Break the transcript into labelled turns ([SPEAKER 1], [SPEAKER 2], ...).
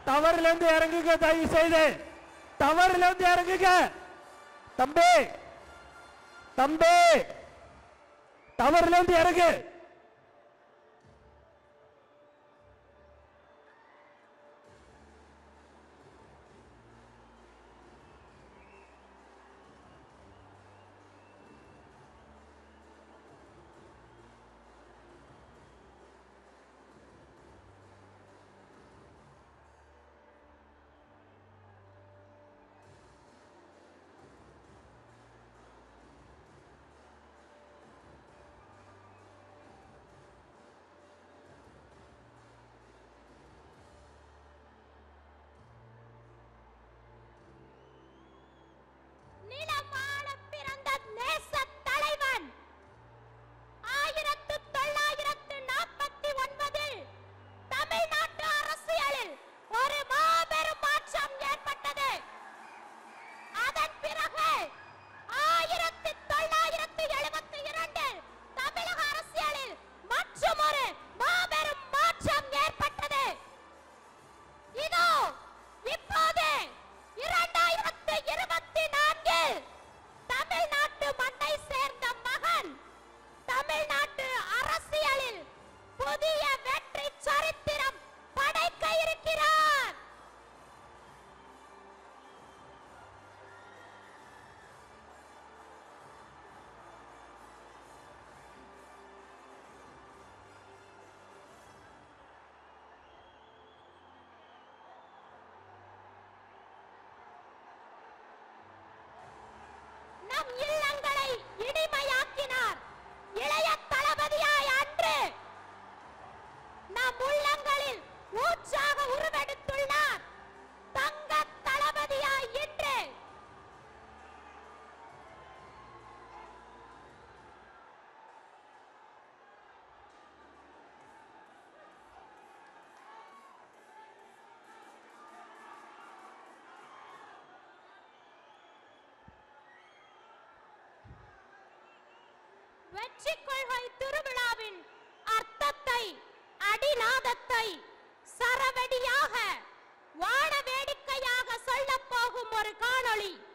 [SPEAKER 1] டவர்ல இருந்து இறங்குங்க தயவு செய்து டவர்ல இருந்து இறங்குங்க தம்பி தம்பி டவர்ல இருந்து இறங்கு
[SPEAKER 2] நிலமாள பிறந்த நேசத் தலைவன் ஆயிரத்து தொள்ளாயிரத்து நாற்பத்தி ஒன்பதில் தமிழ்நாட்டு அரசியலில் ஒரு மாபெரும் மாற்றம் ஏற்பட்டது அதன் பிறகு ஆயிரத்தி தொள்ளாயிரத்து எழுபத்தி இரண்டில் தமிழக அரசியலில் மற்றும் ஒரு மாபெரும் மாற்றம் ஏற்பட்டது இதோ இப்போது இரண்டாயிரத்து இருபத்தி நான்கில் தமிழ்நாட்டு மண்ணை சேர்ந்த மகன் தமிழ்நாட்டு அரசியலில் புதிய வெற்றி சரித்திரம் படைக்க இருக்கிறார் நம் இல்லங்களை இனிமையாக்கினார் இளைய தளபதியாய் அன்று நம் உள்ளங்களில் ஊற்றாக உருவெடுத்துள்ளார் தங்க தளபதியாய் இன்று வெற்றி கொள்கை திருவிழாவின் அர்த்தத்தை அடிநாதத்தை சரவெடியாக வான வேடிக்கையாக சொல்லப் போகும் ஒரு காணொளி